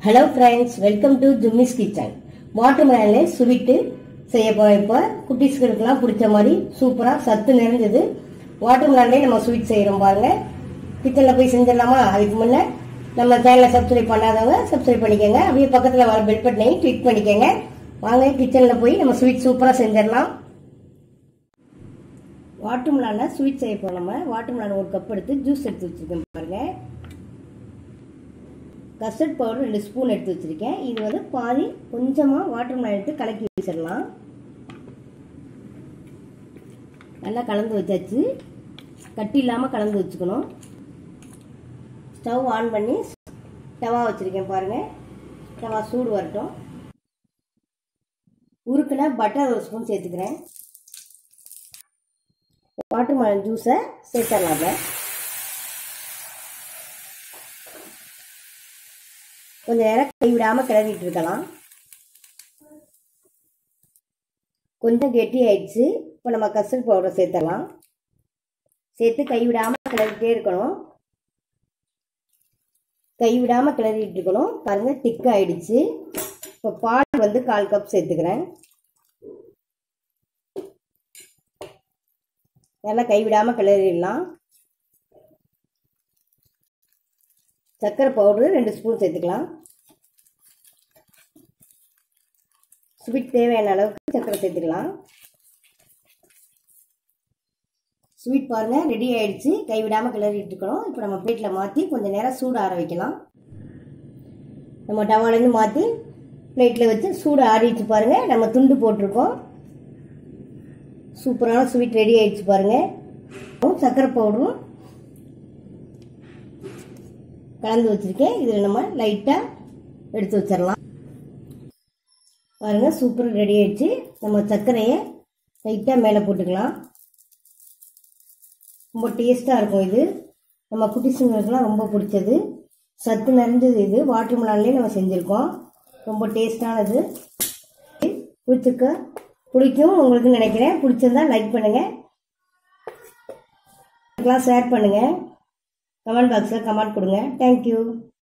hello friends welcome to Jummy's kitchen watermelon sweet செய்ய போகிறோம் இப்போ குட்டீஸ்களுக்கெல்லாம் பிடிச்ச மாதிரி சூப்பராக சத்து நிறைஞ்சது வாட்டர் மேலே நம்ம ஸ்வீட் செய்கிறோம் பாருங்க கிச்சனில் போய் செஞ்சிடலாமா அதுக்கு முன்னே நம்ம சேனலை சப்ஸ்கிரைப் பண்ணாதவங்க சப்ஸ்கிரைப் பண்ணிக்கோங்க அப்படியே பக்கத்தில் வர பெல் பட்டனையும் கிளிக் பண்ணிக்கோங்க வாங்க கிச்சனில் போய் நம்ம ஸ்வீட் சூப்பராக செஞ்சிடலாம் வாட்டர் மிலான ஸ்வீட் செய்ய போகிறோம் நம்ம வாட்டர் மிலான ஒரு கப் எடுத்து ஜூஸ் எடுத்து வச்சுருக்கேன் பாருங்கள் கஸ்டர்ட் பவுடர் ரெண்டு ஸ்பூன் எடுத்து வச்சுருக்கேன் இது வந்து பாதி கொஞ்சமாக வாட்டர் மிலான் எடுத்து கலக்கி வச்சிடலாம் நல்லா கலந்து வச்சாச்சு கட்டி இல்லாமல் கலந்து வச்சுக்கணும் ஸ்டவ் ஆன் பண்ணி தவா வச்சுருக்கேன் பாருங்கள் தவா சூடு வரட்டும் உருக்குன பட்டர் ஒரு ஸ்பூன் சேர்த்துக்கிறேன் வாட்டர் மிலான் ஜூஸை சேர்த்துடலாம் கொஞ்சம் நேரம் கைவிடாமல் கிளறிட்டு இருக்கலாம் கொஞ்சம் கெட்டி ஆயிடுச்சு இப்போ நம்ம கஸ்டர்ட் பவுடர் சேர்த்துடலாம் சேர்த்து கைவிடாமல் கிளறிட்டே இருக்கணும் கைவிடாமல் கிளறிட்டு இருக்கணும் பாருங்கள் திக் ஆயிடுச்சு இப்போ பால் வந்து கால் கப் சேர்த்துக்கிறேன் நல்லா கைவிடாமல் கிளறிடலாம் சர்க்கரை பவுடரு ரெண்டு ஸ்பூன் சேர்த்துக்கலாம் ஸ்வீட் தேவையான அளவுக்கு சர்க்கரை சேர்த்துக்கலாம் ஸ்வீட் பாருங்கள் ரெடி ஆயிடுச்சு கைவிடாமல் கிளறிட்டு இருக்கணும் இப்போ நம்ம பிளேட்டில் மாற்றி கொஞ்சம் நேரம் சூடு ஆற வைக்கலாம் நம்ம டவாலேருந்து மாற்றி பிளேட்டில் வச்சு சூடு ஆறிடுச்சு பாருங்கள் நம்ம துண்டு போட்டிருக்கோம் சூப்பரான ஸ்வீட் ரெடி ஆயிடுச்சு பாருங்கள் சர்க்கரை பவுடரும் கலந்து வச்சுருக்கேன் இதில் நம்ம லைட்டாக எடுத்து வச்சிடலாம் பாருங்கள் சூப்பர் ரெடி ஆயிடுச்சு நம்ம சர்க்கரையை லைட்டாக மேலே போட்டுக்கலாம் ரொம்ப டேஸ்ட்டாக இருக்கும் இது நம்ம குட்டிசுங்களுக்குலாம் ரொம்ப பிடிச்சது சத்து நிறைஞ்சது இது வாட்டர் மிலான்லேயே நம்ம செஞ்சுருக்கோம் ரொம்ப டேஸ்டானது பிடிச்சிருக்க பிடிக்கும் உங்களுக்கு நினைக்கிறேன் பிடிச்சிருந்தா லைக் பண்ணுங்கள் ஷேர் பண்ணுங்கள் கமெண்ட் பாக்ஸில் கமெண்ட் கொடுங்க தேங்க்யூ